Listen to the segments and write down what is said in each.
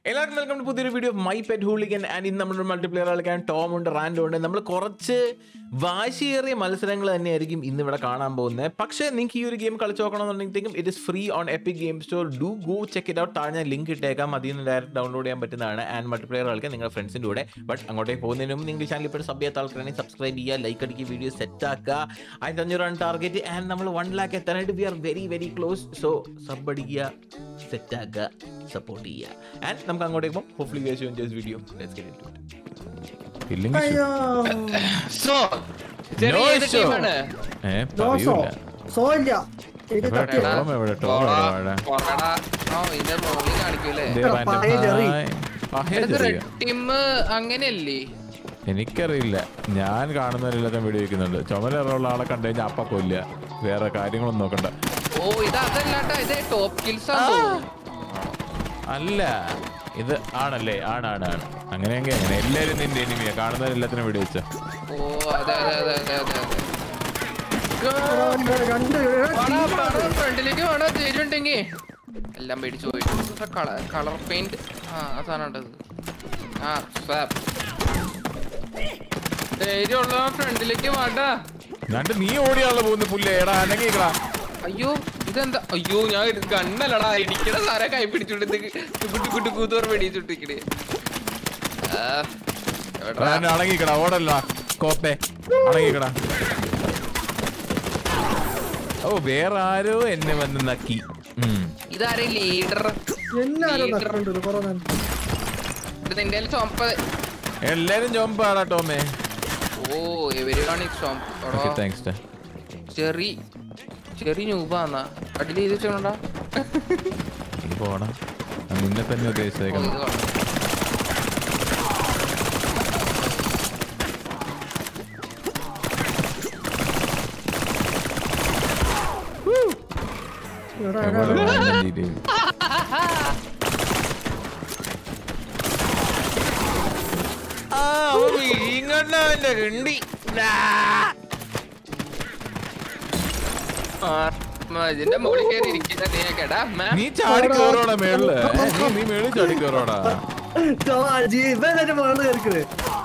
എല്ലാവർക്കും welcome to പുതിയൊരു video my pet hooligan and ഇന്ന് നമ്മുടെ മൾട്ടിപ്ലെയർ കളിക്കാൻ ടോം ഉണ്ട് റാൻഡോ ഉണ്ട് നമ്മൾ കുറച്ച് വാശിയേറിയ മത്സരങ്ങൾ തന്നെയായിരിക്കും ഇന്ന് ഇവിടെ കാണാൻ പോകുന്നത് പക്ഷേ നിങ്ങൾക്ക് ഈ ഒരു ഗെയിം കളിച്ച് നോക്കണമെന്നുണ്ടെങ്കിലും it is free on epic game store do go check it out താഴെ ഞാൻ ലിങ്ക് ഇട്ടേക്കാം അതിൽ നിന്ന് ഡയറക്റ്റ് ഡൗൺലോഡ് ചെയ്യാൻ പറ്റുന്നതാണ് ആൻഡ് മൾട്ടിപ്ലെയർ കളിക്കാൻ നിങ്ങളുടെ ഫ്രണ്ട്സിൻ്റെ കൂടെ ബട്ട് അങ്ങോട്ടേക്ക് പോകുന്നതിന് മുമ്പ് നിങ്ങൾ ചാനൽ ഇപ്പോൾ സബ് ചെയ്യാത്ത ആൾക്കാരാണെങ്കിൽ സബ്സ്ക്രൈബ് ചെയ്യുക ലൈക്ക് അടിക്കുക വീഡിയോ സെറ്റ് ആക്കുക ആയിരത്തി അഞ്ഞൂറാണ് ടാർഗറ്റ് ആൻഡ് നമ്മൾ വൺ ലാക്ക് എത്താനായിട്ട് we are very very close so sub അടിക്കുക സെറ്റ് ആക്കുക സപ്പോർട്ട് ചെയ്യുക ആൻഡ് നമുക്ക് അങ്ങോട്ടേക്ക് പോകും hopefully guys you enjoy video let's get into it ഇല്ലെങ്കിൽ അയ്യോ സോ ചെറിയ No ഏത് show. ടീമാണ് ഏ ദോശോ പറയൂല സോ ഇല്ല എനിക്ക് എവിടെ കത്തി ടോം എവിടെ ടോം എവിടെ എവിടെ കൊറടാ ഓ ഇതിന്റെ റോളിൽ കാണിക്കൂലേ ദേ എടാ, random. പഴയ ചെറി. ഹായ്. പഴയ ഇത് ചെറിയ. റെഡ് ടീം അങ്ങനെയല്ലേ എനിക്കറിയില്ല ഞാൻ കാണുന്നവരെല്ലാം വീഡിയോ വയ്ക്കുന്നുണ്ട് ചുമലുള്ള ആളെ കണ്ടു കഴിഞ്ഞാൽ അപ്പ കൊല്ല വേറെ കാര്യങ്ങളൊന്നും നോക്കണ്ട ഓ ഇത് അതല്ലാട്ടോ ഇത് ടോപ്പ് കിൽസ് ആണ് അല്ല ഇത് ആണല്ലേ ആണാണ് ആണ് അങ്ങനെയെങ്കിൽ അങ്ങനെ എല്ലാവരും നിന്റെ എനിമിയാ കാണുന്നവരെല്ലാത്തിനും വീഡിയോ വെച്ച ഓ അതെ അതെ അതെ അതെ അതെ അതെ രണ്ട് ഫ്രണ്ടിലേക്ക് വേണോ തരുണ്ടെങ്കി എല്ലാം മേടിച്ചു പോയി കളർ കളർ പെയിന്റ് ആ അതാണ് ആ സ്വാപ്പ് ധൈര്യമുള്ള ഫ്രണ്ടിലേക്ക് വാടാ എന്നിട്ട് നീ ഓടിയാണല്ലോ പോകുന്ന പുല്ലേ എടാ അനങ്ങിക്കടാ അയ്യോ ഇതെന്താ അയ്യോ ഞാൻ കണ്ണല്ലടാ ഇടിക്കണ സാറെ കൈ പിടിച്ചോണ്ട് കുട്ടി കുട്ടി കൂത്തോർ വെടിച്ചിട്ടിരിക്കണേ അടങ്ങിക്കടാ ഓടല്ല കോപ്പേ അടങ്ങിക്കടാ ഓ വേറെ ആരോ എന്നെ വന്ന് നക്കി ഉം. ഇതാരെ ലീഡർ എല്ലാരും നക്കുന്നുണ്ട് കുറെ നേരം ഇത് നിന്റെ ചുമപ്പ എല്ലാരും ജോമ്പാടാ ടോമേ ഓ എവരിവൺ ഇസ് ഓക്കെ ചുമപ്പ താങ്ക്സ് ചെറി ചെറി ന്യൂബാന്നാ അടിയിൽ ചെയ്ത് വെച്ചോണ്ടാ നീ പോടാ ഞാൻ നിന്നെ തന്നെ ഉദ്ദേശിച്ചേക്കണം എടാ, എടാ, എവിടെ എടാ. random detail? ആ, അവൻ വീങ്ങണ്ട അവന്റെ കിണ്ടി. ഇതിന്റെ മുകളിൽ കയറി ഇരിക്കുന്ന നീ കേടാ നീ ചാടി കയറോടാ മേളില് ഏ, നീ നീ മേളിൽ ചാടി കയറോടാ ചോ, ജി, ഇവൻ എന്റെ മുകളിൽ കേറിക്കണ്.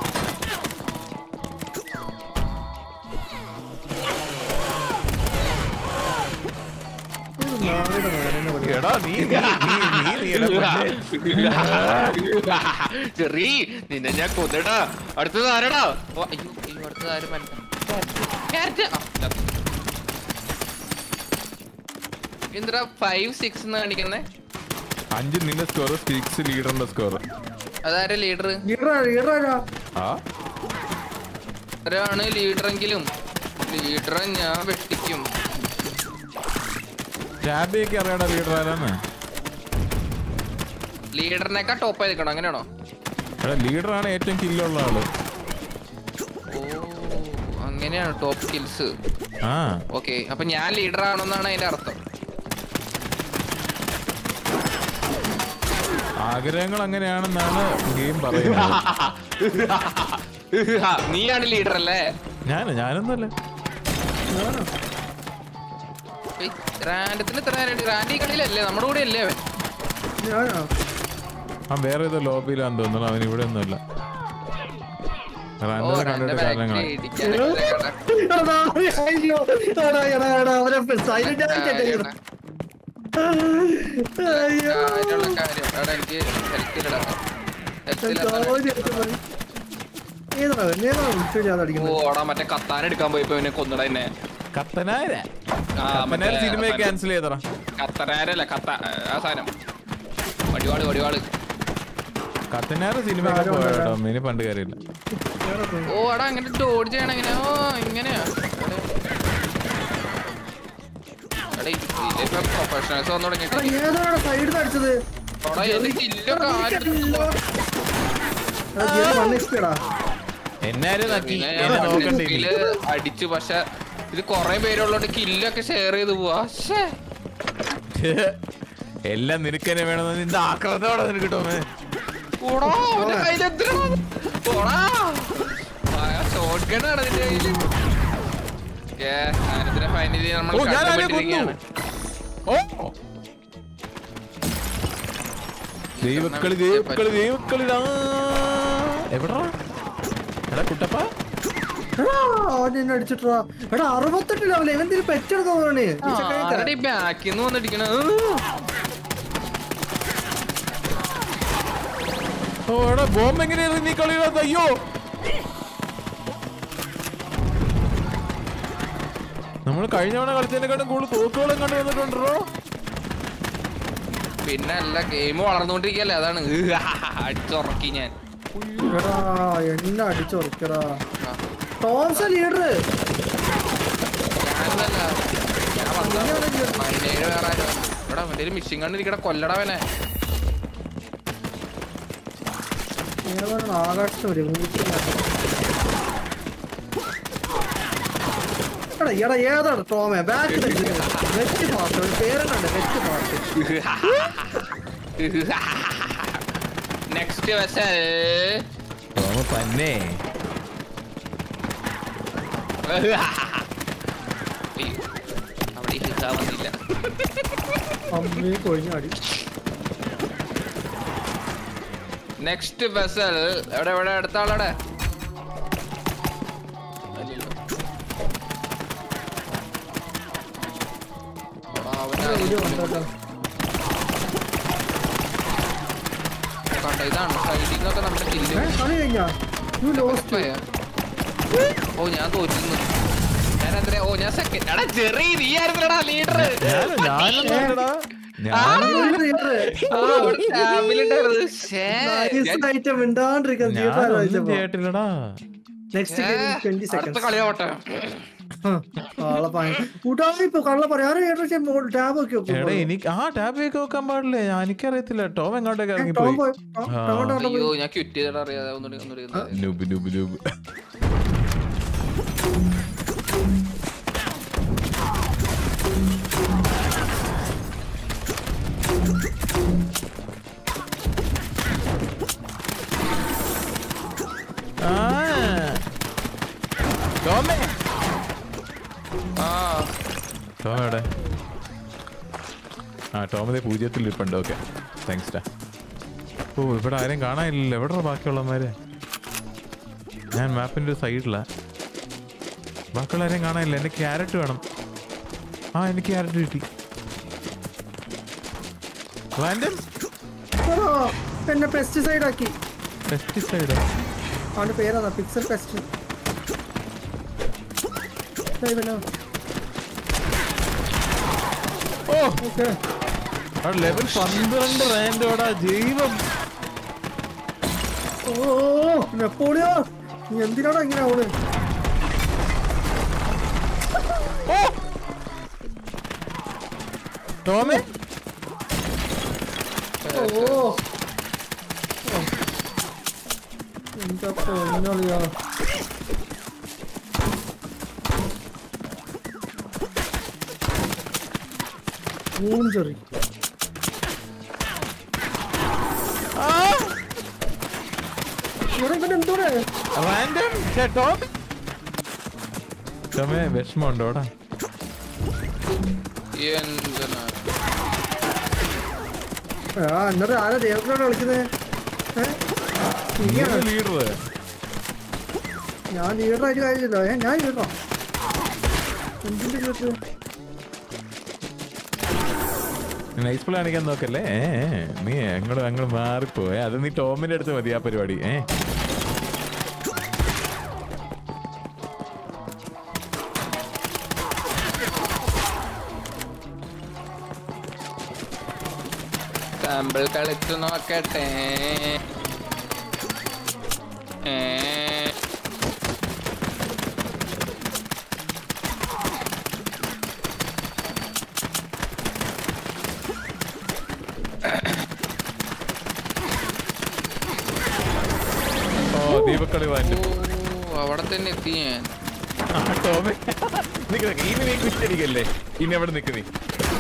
ഇത് നായുടെ മോനെ വിളി. എടാ നീ നീ നീ നീ നീ എടാ പൊന്നേ. ചെറി നിന്നെ ഞാൻ കൊന്നടാ അടുത്തത് ആരടാ ഓ, അയ്യോ അയ്യോ അടുത്തത് ആരും എന്താ ഫൈവ് സിക്സ് എന്ന് കാണിക്കുന്നേ അഞ്ച് നിന്റെ സ്കോർ സിക്സ് ലീഡറിന്റെ സ്കോർ അതാരെ ലീഡർ ഈടാ, ഈടാ, ഈടാ. ആ ഒരാണ് ലീഡറെങ്കിലും ലീഡറെ ഞാൻ വെട്ടിക്കും ടാബിയൊക്കെ അറിയാടാ ലീഡർ ആരാന്ന് ലീഡറിനേക്കാൾ ടോപ്പ് ആയിരിക്കണം അങ്ങനെയാണോ എടാ ലീഡറാണ് ഏറ്റവും കില്ലുള്ള ആള് ഓ അങ്ങനെയാണ് ടോപ്പ് സ്കിൽസ് ആ ഓക്കെ അപ്പൊ ഞാൻ ലീഡർ ആണെന്നാണ് അതിന്റെ അർത്ഥം ആഗ്രഹങ്ങൾ അങ്ങനെയാണെന്നാണ് ഗെയിം പറയുന്നത് നീയാണ് ലീഡർ അല്ലേ ഞാൻ ഞാനൊന്നുമല്ല ഞാനാ. റാൻഡത്തിന് ഇത്ര നേരം റാൻഡി കളിയിലല്ലേ നമ്മുടെ കൂടെ അല്ലേ അവൻ ഞാനാ. ആ വേറെ ഏതോ ലോബിയിലാന്ന് തോന്നുന്നു അവൻ ഇവിടെ ഒന്നുമല്ല ഓ റാൻഡറെ റാൻഡ് കണ്ടിട്ട് കാരണങ്ങളാ ഇടിക്കാനൊക്കെ എടാ, നായ, അയ്യോ. എടാ, എടാ, എടാ, അവനെ silent ആക്കിയിട്ടേ ഇടാ. അയ്യോ. അതിനുള്ള കാര്യം എടാ എനിക്ക് ഹെൽത്തിലിടാ ഹെൽത്തിലിടാ ചോദ്യം എടുത്ത് പോയി. ഏതാ അവൻ? ഏതാ അവൻ ഇത്ര ചെയ്യാതെ ഓ അടിക്കുന്നത്? ഓടാ മറ്റേ കത്താൻ എടുക്കാൻ പോയപ്പോ ഇവനെ കൊന്നട എന്നെ കത്തനാര ആ, കത്തനാര മറ്റേ സിനിമ അവസാനം. ക്യാൻസൽ ചെയ്തടാ കത്തനാരല്ല കത്ത ആ സാധനം വടിവാള് വടിവാള് കത്തനാര സിനിമയൊക്കെ ആരോ പോയാട്ടോ ഇനി പണ്ട് കാര്യമില്ല വേറെ പോയി. ഓ എടാ അങ്ങനെ ഡോഡ് ചെയ്യണം എങ്ങനെ ഓ ഇങ്ങനെയാ പ്രൊഫഷണൽസ് വന്നു എടാ, തുടങ്ങിയിട്ട് ഏതാണ് സൈഡിൽ നിന്ന് അടിച്ചത് എടാ, ഇത് കില്ലൊക്കെ ആരെടുത്തു? എടാ, ജെറി one HP ടാ. എന്നാരും നക്കി പിന്നെ എന്നെ ഞാൻ നോക്കണ്ടേ ഇനി? ഇതില് അടിച്ചു പക്ഷെ ഇത് കൊറേ പേരുള്ളോണ്ട് കില്ലൊക്കെ ഷെയർ ചെയ്ത് പോവാ ശ്ശേ. എല്ലാം നിനക്കന്നെ വേണമെന്ന് നിന്റെ ആക്രമണത്തോടെ നിനക്ക് കിട്ടുമേ ഓടാ, അവന്റെ കയ്യില് എന്തിനാ? ഓടാ. ആ, shot gun ആണ് നിന്റെ കയ്യില്. ഏ, ഞാനിതിനെ find ചെയ്ത് നമ്മൾ ഓ ഞാൻ ആരെ കൊന്നു കണ്ടുപിടിച്ചിരിക്കുകയാണ്. ഓ ദൈവക്കളി ദൈവക്കളി ദൈവക്കളി എവിടാ എടാ കുട്ടപ്പ എടാ, അവൻ എന്നെ അടിച്ചിട്ടാ എടാ അറുപത്തെട്ട് ലെവൽ ഇവന്തിന് പെറ്റെടുക്കാൻ തോന്നണേ ആരുടെ ബാക്കിന്ന് വന്നിരിക്കണ ഓ എടാ ബോംബ് എങ്ങനെയായിരുന്നു നീ കളിയിടാത്ത അയ്യോ നമ്മൾ കഴിഞ്ഞ തവണ കളിച്ചതിനെക്കാട്ടും കൂടുതൽ തോക്കുകളും കണ്ടു വന്നിട്ടുണ്ടോ പിന്നെ അല്ല ഗെയിം വളർന്നുകൊണ്ടിരിക്കല്ലേ അതാണ് അടിച്ചുറക്കി ഞാൻ എടാ എന്നെ അടിച്ചുറക്കടാ ടോംസ ലീഡർ ഞാനതല്ല ഞാൻ വന്ന പതിനേഴ് വേറെ ആരോ ഇവിടെ അവന്റെ ഒരു മിഷിൻ കണ്ടിരിക്കട കൊല്ലടവനെ ആകാശം ഒരു എടാ എടാ ഏതാണ് ടോമേ ബാക്ക് വെച്ച് പാട്ട് ഒരു പേരെണ്ണ വെച്ച് പാട്ട് നെക്സ്റ്റ് വെസൽ ടോമ തന്നെ അവിടെ ഹിസ വന്നില്ല അമ്മയെ കൊഴിഞ്ഞാടി നെക്സ്റ്റ് വെസൽ എവിടെ എവിടെ അടുത്ത ആളവിടെ അല്ലല്ലോ. എടാ, അവനെ ഒരു വന്നോട്ടോ കണ്ടോ, ഇതാണ് സൈഡിൽ നിന്നൊക്കെ നമ്മുടെ കില്ല് ഏ, കളി കഴിഞ്ഞാ യു ലോസ്റ്റ് പോയാ? ഓ ഞാൻ തോറ്റുന്നു ഞാൻ എത്ര ഓ ഞാൻ സെക്കൻഡ് എടാ ചെറി നീ ആയിരുന്നടാ ലീഡർ ഞാനൊന്നും അല്ലടാ. ഞാൻ ഐറ്റം മിണ്ടാണ്ടിരിക്കാൻ ഞാനൊന്നും ചെയ്തിട്ടില്ലടാ നെക്സ്റ്റ് ട്വന്റി അടുത്ത സെക്കൻഡ് കളിയാവട്ടെ കള്ള കൂട്ടാളിപ്പോ കള്ള പറയാറ് ടാബ് ഒക്കെ എടാ വെക്കും. എനിക്ക് ആ ടാബ് ഒക്കെ വെക്കാൻ പാടില്ലേ ഞാൻ- എനിക്കറിയത്തില്ല ടോം എങ്ങോട്ടേക്ക് ഏ, ഇറങ്ങി ടോം പോയി പോയി. ടോം- ആ. ടോം ടോം പോയി. അയ്യോ ഞാൻ ക്വിറ്റ് ചെയ്തിട്ട് അറിയാതെ ഒന്നുകൂടി ഒന്നുകൂടി ഒന്ന് നൂബ് നൂബ് നൂബ് ആ. ടോമേ ആ ടോം എവിടെ ആ ടോമതെ പൂജ്യത്തിൽ ഇരിപ്പുണ്ട് ഓക്കെ താങ്ക്സ് ഡാ ഓ ഇവിടെ ആരും കാണാനില്ലല്ലോ എവിടെ ബാക്കിയുള്ളവന്മാര് ഞാൻ മാപ്പിന്റെ സൈഡിലാ ബാക്കിയുള്ള ആരെയും കാണാനില്ല എന്റെ ക്യാരറ്റ് വേണം ആ എനിക്ക് ക്യാരറ്റ് കിട്ടി റാൻഡം ഓ, എന്നെ പെസ്റ്റിസൈഡ് ആക്കി പെസ്റ്റിസൈഡ് അവന്റെ പേരാ pixel pest oh okay level പന്ത്രണ്ട് റാൻഡോടാ ജൈവം ഓ നെപ്പോളിയോ നീ എന്തിനാടാ ഇങ്ങനെ അവള് ഓ ടോമേ ഓ എന്താ പൊന്നളിയാ മൂഞ്ചെറി ആ ഇവിടെ ഇവൻ എന്തോടെ റാൻഡം ടോമേ ടോമേ വിഷമമുണ്ടോടാ എന്തിനാ ആ എന്നിട്ട് ആരാ ദൈവത്തിനോട് കളിക്കുന്നത് ഏ? നീയാണ്. ലീഡർ ഞാൻ ലീഡറായിട്ട് കാര്യമില്ല ഏ ഞാൻ ലീഡറാ എന്തിന്റെ ലീഡർ നൈസ് പ്ലേ കാണിക്കാൻ നോക്കല്ലേ ഏ, ഏ, നീ അങ്ങോട്ട് അങ്ങോട്ട് മാറിപ്പോയെ അത് നീ ടോമിന്റെ അടുത്ത് മതി ആ പരിപാടി ഏ സാമ്പിൾ കളിച്ചു നോക്കട്ടെ ഏ. ഓ ദീപക്കളി വാൻഡ് ഓ അവിടെ തന്നെ എത്തി ഞാൻ ടോമെ നിക്ക് നിക്ക്. ഇനി നീ കുറ്റടിക്കല്ലേ ഇനി എവിടെ നിക്ക് നീ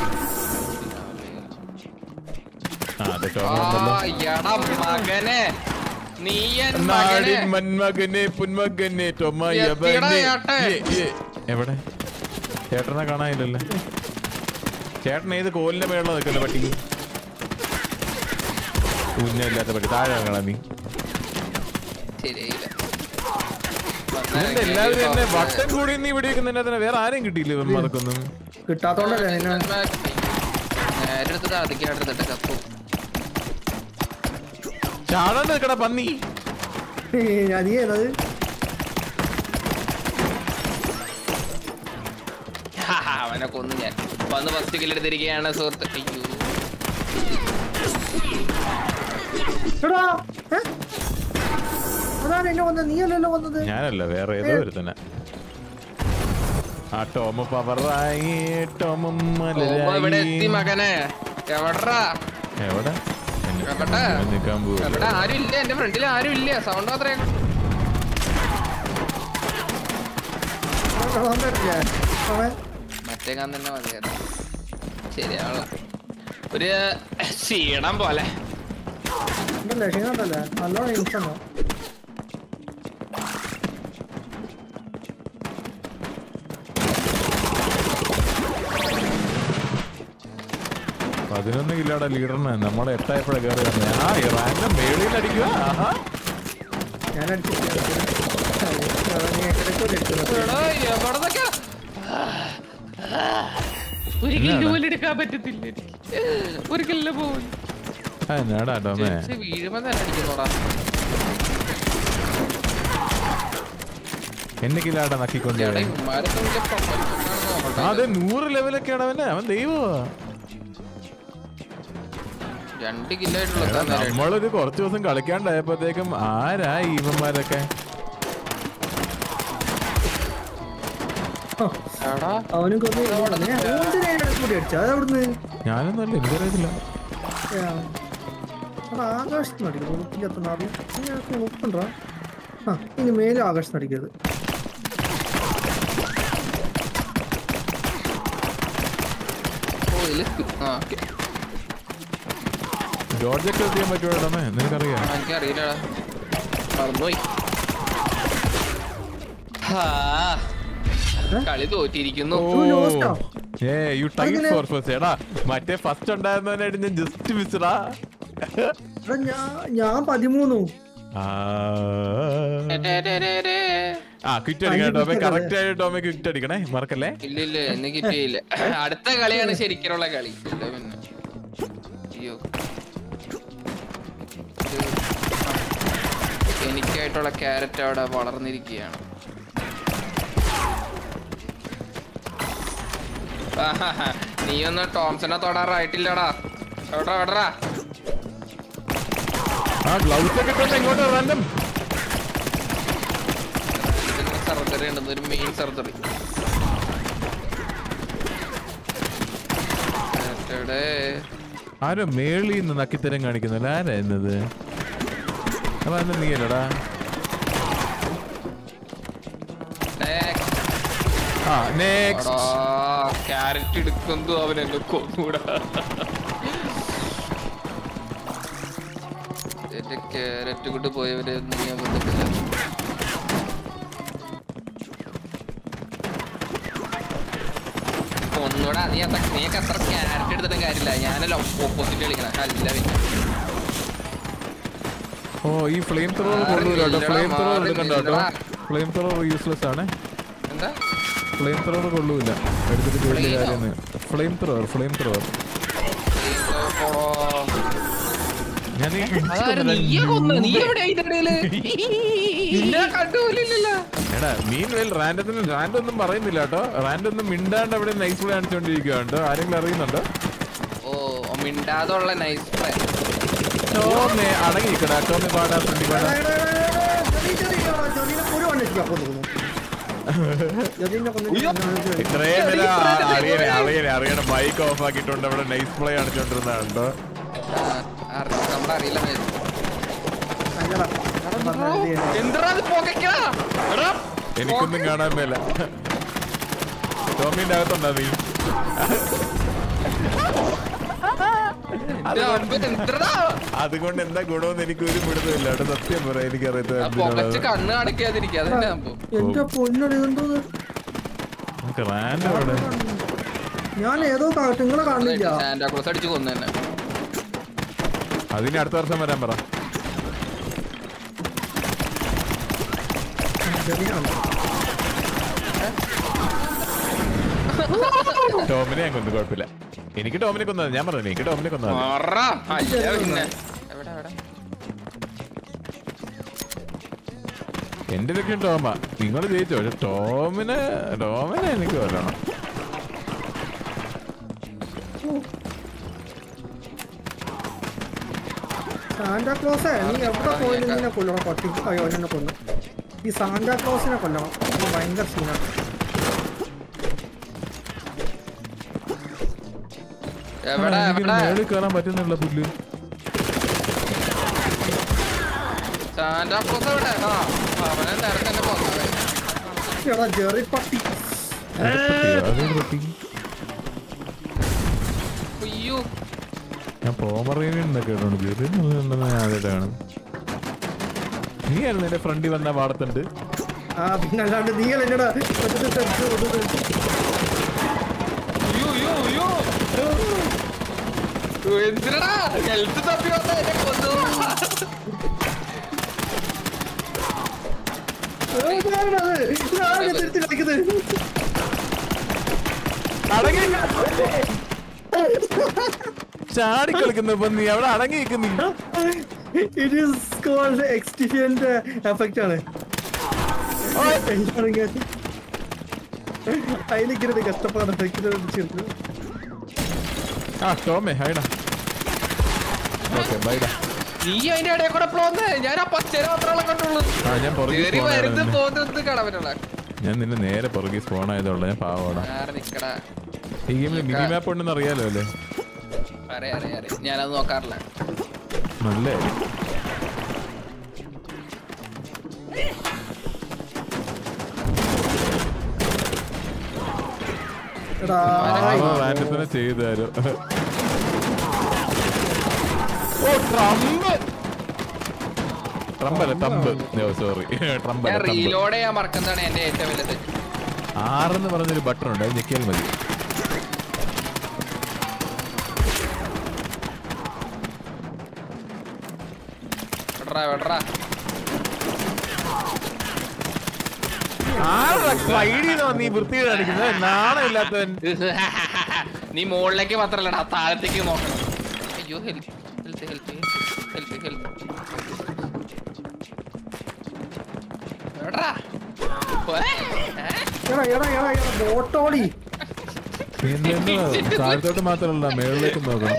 ആ അതെ ടോമ ആ ഉണ്ടല്ലോ. എടാ മകനെ നീ എൻ നാടിൻ മകനെ മന്മകനെ പുന്മകനെ ടൊമ എത്തിയെടാ യവനെ. ചേട്ടൻ. ഏ, ഏ, എവിടെ ചേട്ടനെ കാണാനില്ലല്ലോ ചേട്ടൻ ഏത് കോലിന്റെ മേളിൽ നിൽക്കല്ലോ പട്ടി കുഞ്ഞില്ലാത്ത പറ്റി താഴെ ഇറങ്ങണം നീ ശരിയായില്ല ഇതെന്താ എല്ലാവരും എന്നെ വട്ടം കൂടി നീ ഇവിടെ തന്നെ വേറെ ആരെയും കിട്ടിയില്ല ഇവന്മാർക്കൊന്നും കിട്ടാത്തോണ്ടല്ലേ നിന്നെ നേരെ എടുത്ത് താതിക്കാൻ എടുത്തിട്ട് കത്തു ചാടാൻ നിൽക്കടാ പന്നി ഞാൻ നീ ഏതത് അവനെ കൊന്നു ഞാൻ വന്ന് ഫസ്റ്റ് കില്ലെടുത്തിരിക്കുകയാണ് സുഹൃത്ത് അയ്യോ എടാ ഏ? അതാണ് എന്നെ വന്നത് നീ അല്ലല്ലോ വന്നത് ഞാനല്ല വേറെ ഏതോ ഒരു തന്നെ ആ ടോമ പവറായി ടോമും ഓ, ഇവിടെ എത്തി മലരായി മകനെ എവിടാ എവിടെ എന്നെ- എവിടെ? ഞാൻ നിക്കാൻ എവിടെ പോവാ ആരും ഇല്ല എന്റെ ഫ്രണ്ടിൽ ആരും ഇല്ല സൗണ്ട് മാത്രമേ അവൻ വന്നിട്ടില്ലേ? അവൻ മറ്റേ കാൻ തന്നെ മതിയായിരുന്നു ശരിയാണ് ഒരു ക്ഷീണം പോലെ ഉണ്ടല്ലേ ക്ഷീണുണ്ടല്ലേ നല്ലോണം ഇൻസണോ പതിനൊന്ന് കിലോടെ ലീഡറിന് നമ്മളെ എട്ടായപ്പോഴേ കയറി വന്നേ ആ റാൻഡം മേളിൽ അടിക്കുക ആഹാ ഞാൻ അടിച്ചിട്ടില്ല നീ എക്കടക്കൂടെ എടുക്കുന്നത് എടാ, എവിടുന്നൊക്കെ? ഒരു കില്ല് പോലും എടുക്കാൻ പറ്റത്തില്ല എനിക്ക്. ഒരു കില്ല് പോലും ആ, എന്നാടാ ടോമേ ജനിച്ച് വീഴുമ്പോ തന്നെ അടിക്കുന്നോടാ എന്നെ കിലാടെ നക്കിക്കൊണ്ട് എടാ, ഇവന്മാരൊക്കെ വലിയ പ്രപഞ്ചമാണെന്ന് നോക്കട്ടെ. അതെ നൂറ് ലെവലൊക്കെയാണ് അവന് അവൻ ദൈവമാ രണ്ട് കില്ലായിട്ടുള്ള എടാ, നമ്മളൊരു കുറച്ച് ദിവസം കളിക്കാണ്ടായപ്പോഴത്തേക്കും ആരാ ഈ ഇവന്മാരൊക്കെ അവനും കൊന്നു കൂടി അടിച്ചു അതവിടുന്ന് ഞാനൊന്നും അല്ല എനിക്കറിയത്തില്ല അവിടെ ആകാശത്ത് നടിക്കുന്നു ഉറപ്പില്ലാത്ത നാറി ഞങ്ങൾക്ക് ഉറപ്പുണ്ടാ ആ ഇനി മേലെ ആകാശത്ത് നടിക്കരുത് ഓ, ഇതില് ആ, ഓക്കേ. ജോർജൊക്കെ ചെയ്യാൻ പറ്റുമോ ടോമേ നിനക്കറിയാം ആ, എനിക്കറിയില്ലടാ മറന്നുപോയി ഹാ, കളി തോറ്റിരിക്കുന്നു You lost ആ? ഏ യു ടൈറ്റ് അങ്ങനെ- ഫോർ ഫസ്റ്റ് എടാ മറ്റേ ഫസ്റ്റ് ഉണ്ടായിരുന്നവനായിട്ട് ഞാൻ ജസ്റ്റ് മിസ്ഡാ എടാ, ഞാൻ- ഞാൻ പതിമൂന്നു ആ ക്വിറ്റ് അടിക്കണം ടോമേ കറക്റ്റ് ആയിട്ട് ടോമേ ക്വിറ്റ് അടിക്കണേ മറക്കല്ലേ ഇല്ല ഇല്ല എന്ന് കിട്ടിയില്ല അടുത്ത കളിയാണ് ശരിക്കുള്ള കളി ഇല്ല പിന്നെ അയ്യോ ഇത് എനിക്കായിട്ടുള്ള ക്യാരറ്റ് അവിടെ വളർന്നിരിക്കുകയാണ് ആഹാഹാ. നീ ഒന്ന് ടോംസനെ തൊടാറായിട്ടില്ലടാ എവിടാ എവിടാ ആ ഗ്ലൗസ് ഒക്കെ ഇട്ടോണ്ട് എങ്ങോട്ടാ റാൻഡം സർജറി ഉണ്ടെന്ന് ഒരു മെയിൻ സർജറി ആരോ മേളിൽ നിന്ന് നക്കിത്തരം കാണിക്കുന്നില്ല ആരാ എന്നത് അതെന്താ നീ അല്ലടാ ആ നെക്സ്റ്റ് ക്യാരറ്റ് എടുക്കുന്നു അവൻ എന്നെ കൊന്നൂടാ എന്റെ ക്യാരറ്റ് കൊണ്ട് പോയവരെ ഒന്നും ഞാൻ കൊന്നിട്ടില്ല ഒന്നുകൂടെ നീ അത്ര നീയൊക്കെ അത്ര ക്യാരറ്റ് എടുത്തിട്ടും കാര്യമില്ല ഞാനല്ല ഓപ്പോസിറ്റ് കളിക്കണം അല്ല പിന്നെ ഓ ഈ ഫ്ലെയിം ത്രോർ മാറി കൊള്ളൂല കേട്ടോ നില്ലെടാ, ഫ്ലെയിം ത്രോർ മാറി എടുക്കണ്ട കേട്ടോ നില്ലെടാ. ഫ്ലെയിം ത്രോർ യൂസ്ലെസ് ആണ് എന്താ ഫ്ലെയിം ത്രോർ കൊള്ളൂല എടുത്തിട്ട് വലിയ Flame ഓ? കാര്യം ഫ്ലെയിം ത്രോർ ഫ്ലെയിം ത്രോർ ഞാൻ ഈ അതാരാ നീയെ കൊന്ന്? നീ എവിടെയാ ഇതിന്റെ ഇടയില്? നിന്നെ കണ്ടുപോലില്ലല്ലോ. എടാ മീൻ വെൽ റാൻഡത്തിന് റാൻഡ് ഒന്നും പറയുന്നില്ല കേട്ടോ റാൻഡ് ഒന്നും മിണ്ടാണ്ട് അവിടെ നൈസ് പ്ലേ കാണിച്ചോണ്ടിരിക്കുക കേട്ടോ ആരെങ്കിലും അറിയുന്നുണ്ടോ ഓ മിണ്ടാതുള്ള നൈസ് പ്ലേ ടോമേ അടങ്ങിക്കടാ ടോമേ പാടാ ഫ്രണ്ടി പാടാ ഒരു വണ്ണിക്കാൻ കൊന്നു ജൊലീനെ കൊന്നു ഇത്രയും നേരം ആ- അറിയണേ അറിയണേ അറിയണേ ബൈക്ക് ഓഫ് ആക്കിയിട്ടുണ്ട് അവിടെ നൈസ് പ്ലേ കാണിച്ചോണ്ടിരുന്ന കേട്ടോ നമ്മളറിയില്ല നല്ലതാ എന്താ പോക്കറ്റാ എനിക്കൊന്നും കാണാൻ മേല ടോമിന്റെ അകത്തുണ്ടാ നീ അതുകൊണ്ട് എന്താ ഗുണമെന്ന് എനിക്ക് ഒരു പിടുത്തമില്ല കേട്ടോ സത്യം പറയാം എനിക്കറിയത്ത പൊക്കച്ച് കണ്ണ് അടയ്ക്കാതിരിക്കുക അതന്നെ സംഭവം എന്റെ പൊന്നടി എന്തോ നമുക്ക് റാൻഡ് അവിടെ ഞാൻ ഏതോ കാട്ട് നിങ്ങളെ കാണില്ല സാന്റാക്ലോസ് അടിച്ച് കൊന്നു തന്നെ അതിന് അടുത്ത വർഷം വരാൻ പറ ടോമിനെ ഞാൻ കൊന്നു കുഴപ്പമില്ല എനിക്ക് ടോമിനെ കൊന്നത് ഞാൻ പറഞ്ഞു എനിക്ക് ടോമിനെ കൊന്നത് മറ. അല്ല പിന്നെ എവിടെ എവിടെ എന്റെ ലക്ഷ്യം ടോമാ നിങ്ങൾ ജയിച്ചോ പക്ഷെ ടോമിനെ ടോമിനെ എനിക്ക് കൊല്ലണം സാന്റാക്ലോസ് നീ എവിടെ പോയാലും നിന്നെ കൊല്ലണം പട്ടി അയ്യോ എന്നെ കൊന്നു ഈ സാന്റാക്ലോസിനെ കൊല്ലണം ഇത് ഭയങ്കര സീനാണ് എവിടെ എനിക്ക് എവിടെ മേളിൽ കയറാൻ പറ്റുന്നില്ല പുല്ല് സാന്റാക്ലോസ് എവിടെ ആ അവനെ നേരത്തെ തന്നെ കൊന്നത് എടാ ജെറി പട്ടി അതേത് പറ്റി അയ്യോ ഞാൻ പോമറേനിയൊക്കെ കേട്ടോണ്ട് ചെറിയ ആദ്യമായിട്ടാണ് നീ ആയിരുന്നു എന്റെ ഫ്രണ്ടിൽ വന്ന പാടത്തുണ്ട് ആ പിന്നെ അല്ലാണ്ട് നീ എന്നടാ അയ്യോ അയ്യോ അയ്യോ എന്തിനടാ ഹെൽത്ത് തപ്പി വന്ന എന്നെ കൊന്നു തിരിച്ചു കളിക്കുന്നത് ചാടി കളിക്കുന്ന ഇപ്പൊ നീ അവിടെ അടങ്ങി നിൽക്കുന്നില്ല ഇറ്റ് ഈസ് കോൾഡ് എക്സ്റ്റിഫിയന്റ് എഫക്റ്റ് ആണ് അതിലിങ്ങനെ കഷ്ടപ്പാട് എഫക്റ്റ് ആ ടോമേ ഹൈഡാ ഓക്കെ ബൈഡാ നീ അതിന്റെ ഇടയിൽ കൂടെ പോന്നേ ഞാൻ ആ പച്ചര മാത്രമേ കണ്ടുള്ളൂ ആ ഞാൻ പുറകിൽ കേറി spawn വരുന്നത് ആയതുകൊണ്ട്. പോകുന്നത് കാണാൻ പറ്റുള്ള ഞാൻ നിന്നെ നേരെ പുറകിൽ സ്പോൺ ആയതുള്ള ഞാൻ പാവാടാ വേറെ നിക്കടാ ഈ ഗെയിമിൽ മിനി മാപ്പ് ഉണ്ടെന്ന് അറിയാലോ അല്ലേ അറിയാം അറിയാം അറിയാം ഞാനത് നോക്കാറില്ല നല്ല എടാ റാൻഡത്തിന് ചെയ്തു തരും ഓ ട്രംപ് ട്രംപ് അല്ല തമ്പ് സോറി ട്രംപ് ഞാൻ അല്ല തമ്പ് റീലോഡ് ചെയ്യാൻ മറക്കുന്നതാണ് എന്റെ ഏറ്റവും വലുത് ആറെന്ന് പറഞ്ഞൊരു ബട്ടൺ ഉണ്ട് അത് ഞെക്കിയാൽ മതി വിടറാ വിടറാ ആരുടെ നീ വൃത്തിയുടെ അടിക്കുന്നത് നാണമില്ലാത്തവൻ നീ മുകളിലേക്ക് മാത്രല്ലടാ താഴത്തേക്ക് നോക്കണം അയ്യോ help health health health health എവിടാ എടാ എടാ എടാ എടാ ബോട്ടോളി പിന്നെ താഴത്തോട്ട് മാത്രമല്ല മേളിലേക്ക് നോക്കണം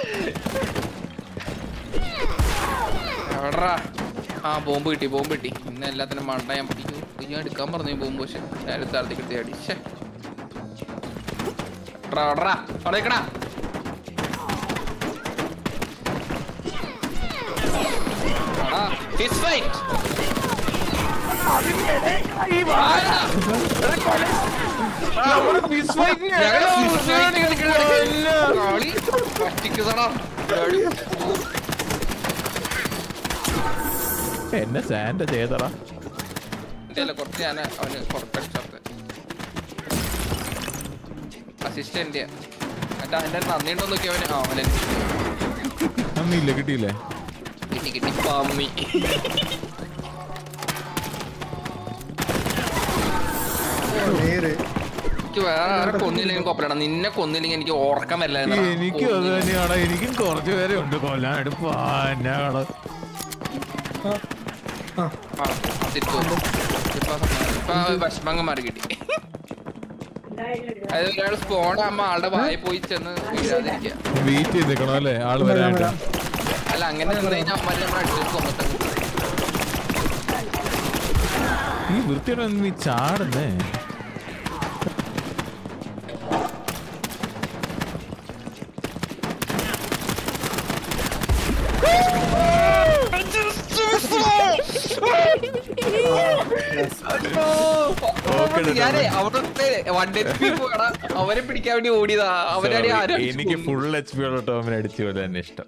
എവിടാ ആ ബോംബ് കിട്ടി ബോംബ് കിട്ടി ഇന്ന് എല്ലാത്തിനും മണ്ട ഞാൻ പിടിക്കൂ ഞാൻ എടുക്കാൻ പറഞ്ഞു ബോംബ് പക്ഷെ ഞാൻ എടുത്ത് താഴത്തേക്ക് എടുത്ത് അടി ശ്ശെ. എവിടെടാ, എവിടെടാ? അവിടെ നിക്കടാ. എടാ, fist fight. ആരാ? ഞങ്ങള് fist fight കളിക്കണ ഇടയ്ക്ക് കളി പറ്റിക്കുന്നതാടാ. എടി, എന്നെ സാൻഡ ചെയ്തടാ ഇന്ത്യയിലെ കുറച്ച് ഞാൻ അവന് പുറത്തടിച്ചോട്ടെ അസിസ്റ്റന്റ് മറ്റേ അതിന്റെ നന്ദി ഉണ്ടോ നോക്കി അവന് ആ അവനെ അന്നില്ല കിട്ടിയില്ലേ കിട്ടി കിട്ടി പമ്മി നേര് എനിക്ക് വേറെ ആരെ കൊന്നില്ലെങ്കിൽ കുഴപ്പമില്ല നിന്നെ കൊന്നില്ലെങ്കിൽ എനിക്ക് ഉറക്കം വരില്ല എനിക്കും അത് തന്നെയാണ് എനിക്കും കുറച്ചു പേരെ ഉണ്ട് കൊല്ലാൻ എടുപ്പാനാണ് ആ വിഷമങ്ങ് മാറി കിട്ടി അതായത് ഒരാൾ സ്പോൺ ആകുമ്പോ ആളുടെ വായി പോയി ചെന്ന് വീഴാതിരിക്കുക വെയിറ്റ് ചെയ്ത് നിൽക്കണം അല്ലേ ആള് വരാനായിട്ട് അല്ല അങ്ങനെ നിന്ന് കഴിഞ്ഞാൽ അവന്മാര് നമ്മളെ അടിച്ചു കൊന്നിട്ടങ്ങ് ഈ വൃത്തിയുടെ നീ ചാടുന്നേ ഓക്കെ വന്ന് ഞാനേ അവിടുത്തെ വൺ എച്ച് പി പോയടാ അവരെ പിടിക്കാൻ വേണ്ടി ഓടിയതാ അവരടി Sorry, ആരും എനിക്ക് ഫുൾ എച്ച് പി ഉള്ള ടോമിനെ അടിച്ചു പോലെ തന്നെ ഇഷ്ടം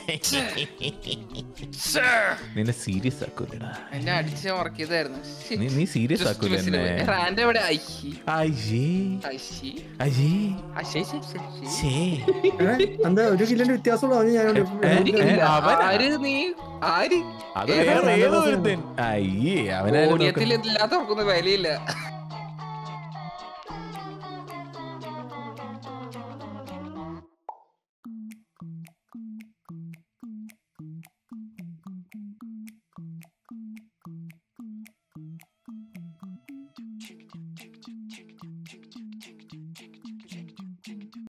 നിന്നെ സീരിയസ് ആക്കൂലടാ എന്നെ അടിച്ച് മറക്കിയതായിരുന്നു നീ നീ സീരിയസ് ആക്കൂല എന്നെ റാൻഡ് എവിടെ ഐശി അയ്യേ ഐശി അയ്യേ അശേ ശേ, ശേ, ശേ. ഛേ. എന്താ ഒരു കിലോന്റെ വ്യത്യാസമുള്ള ഞാൻ ഏ, ഏ, അവനാ? ആര് നീ ആര് അത് വേറെ ഏതോ ഒരുത്തൻ അയ്യേ അവനാരും ഓടിയത്തിൽ ഇല്ലാത്തവർക്കൊന്നും വിലയില്ല